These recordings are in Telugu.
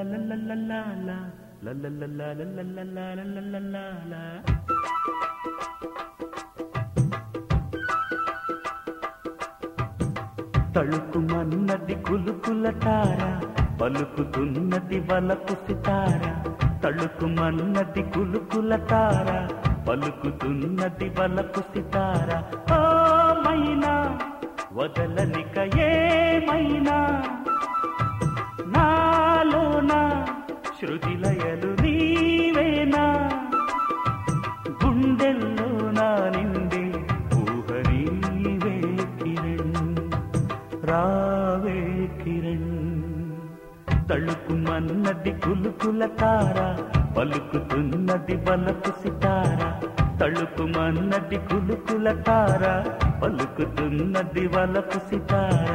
తళుకుమన్నది కులుకుల తార పలుకుతున్నది వలపు సితార తళుకుమన్నది కులుకుల తార పలుకుతున్నది వలపు సితార ఓ మైనా వదలనిక ఏమైనా నాలోన శృతిలయలు నీవేనా గుండెల్లో నా నిండి ఊహ నీవే కిరణ్ రావే కిరణ్ తళుకుమన్నది కులుకుల తార పలుకుతున్నది బలపు సితార తళుకుమన్నది కులుకుల తార పలుకుతున్నది వలపు సితార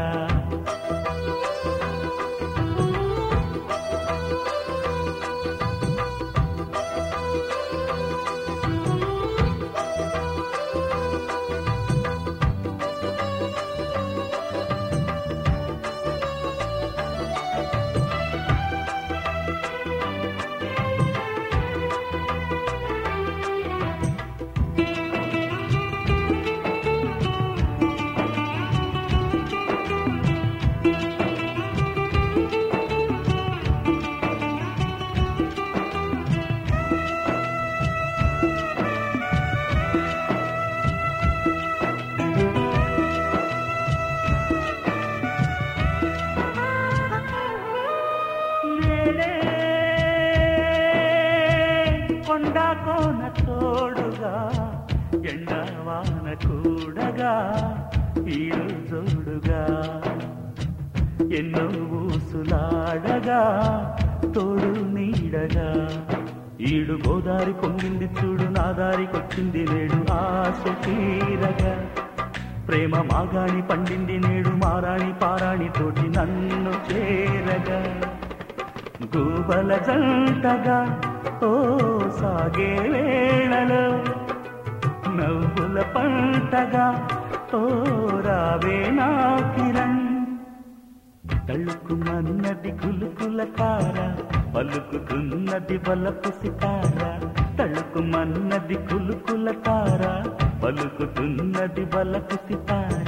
నేనే కొండ కోన తోడుగా ఎండవాన కూడగా ఈడు జోడుగా ఎన్నో ఊసులాడగా తోడు నీడగా ఈడు గోదారి పొంగింది చూడు నా దారికొచ్చింది నేడు ఆశ తీరగా ప్రేమ మాగాణి పండింది నేడు మారాణి పారాణి తోటి నన్ను చేరగా గూబల జంటగా ఓ సాగే వేళలో నవ్వుల పంటగా ఓ రావే నా కిరణ్ తళుకుమన్నది కులుకుల తార పలుకుతున్నది వలపు సితార తళుకుమన్నది కులుకుల తార పలుకుతున్నది వలపు సితార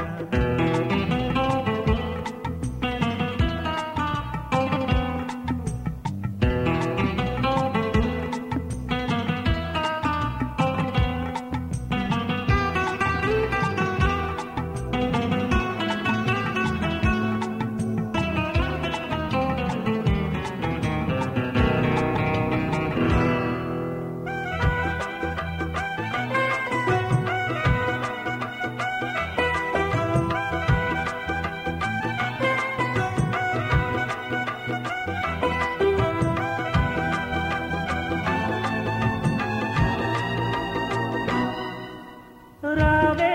రావే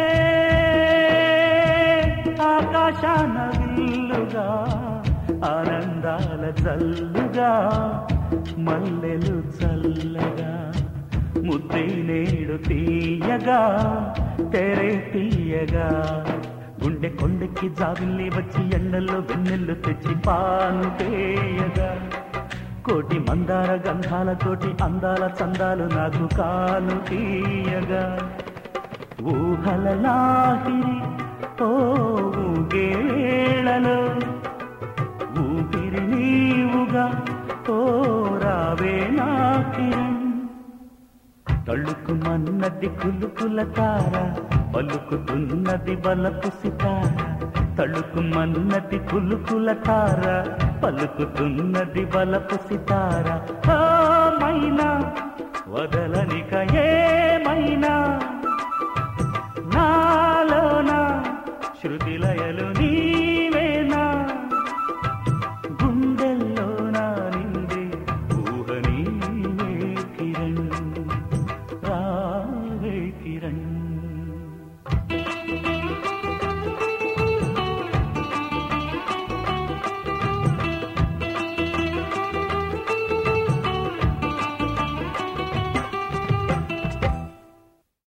ఆకాశాన విల్లుగా ఆనందాల జల్లుగా మల్లెలు చల్లగా ముద్దే నేడు తీయగా తెరే తీయగా గుండె కొండెక్కి జాబిల్లి వచ్చి ఎండల్లో వెన్నెల్లు తెచ్చి పాను తేయగా కోటి మందార గంధాలతోటి అందాల చందాలు నాకు కాను తీయగా ఊహల లాహిరి ఓ ఊగే వేళలో ఊపిరి నీవుగా ఓ రావే నా కిరణ్ తళుకుమన్నది కులుకుల తార పలుకుతున్నది బలపు సితార తళుకుమన్నది కులుకుల తార పలుకుతున్నది బలపు సితార ఆ మైనా వదలనిక ఏ